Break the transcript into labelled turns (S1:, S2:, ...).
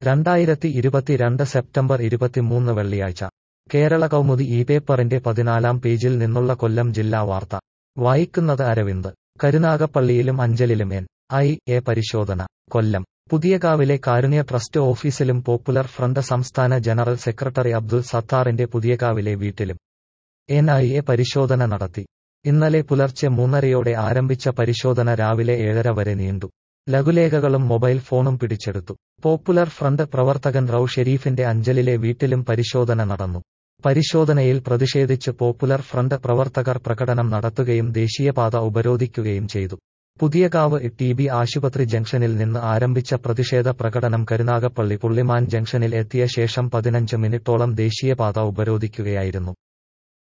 S1: രണ്ടായിരത്തി ഇരുപത്തിരണ്ട് സെപ്റ്റംബർ ഇരുപത്തിമൂന്ന് വെള്ളിയാഴ്ച കേരള കൗമുദി ഈ പേപ്പറിന്റെ പതിനാലാം പേജിൽ നിന്നുള്ള കൊല്ലം ജില്ലാ വാർത്ത വായിക്കുന്നത് അരവിന്ദ് കരുനാഗപ്പള്ളിയിലും അഞ്ചലിലും എൻ ഐ എ പരിശോധന കൊല്ലം പുതിയകാവിലെ കാരുണ്യ ട്രസ്റ്റ് ഓഫീസിലും പോപ്പുലർ ഫ്രണ്ട് സംസ്ഥാന ജനറൽ സെക്രട്ടറി അബ്ദുൽ സത്താറിന്റെ പുതിയകാവിലെ വീട്ടിലും എൻ ഐ എ പരിശോധന നടത്തി ഇന്നലെ പുലർച്ചെ മൂന്നരയോടെ ആരംഭിച്ച പരിശോധന രാവിലെ ഏഴര വരെ നീണ്ടു ലഘുലേഖകളും മൊബൈൽ ഫോണും പിടിച്ചെടുത്തു പോപ്പുലർ ഫ്രണ്ട് പ്രവർത്തകൻ റൌ ഷെരീഫിന്റെ അഞ്ചലിലെ വീട്ടിലും പരിശോധന നടന്നു പരിശോധനയിൽ പ്രതിഷേധിച്ച് പോപ്പുലർ ഫ്രണ്ട് പ്രവർത്തകർ പ്രകടനം നടത്തുകയും ദേശീയപാത ഉപരോധിക്കുകയും ചെയ്തു പുതിയകാവ് ടി ബി ആശുപത്രി ജംഗ്ഷനിൽ നിന്ന് ആരംഭിച്ച പ്രതിഷേധ പ്രകടനം കരുനാഗപ്പള്ളി പുള്ളിമാൻ ജംഗ്ഷനിൽ എത്തിയ ശേഷം പതിനഞ്ച് മിനിറ്റോളം ദേശീയപാത ഉപരോധിക്കുകയായിരുന്നു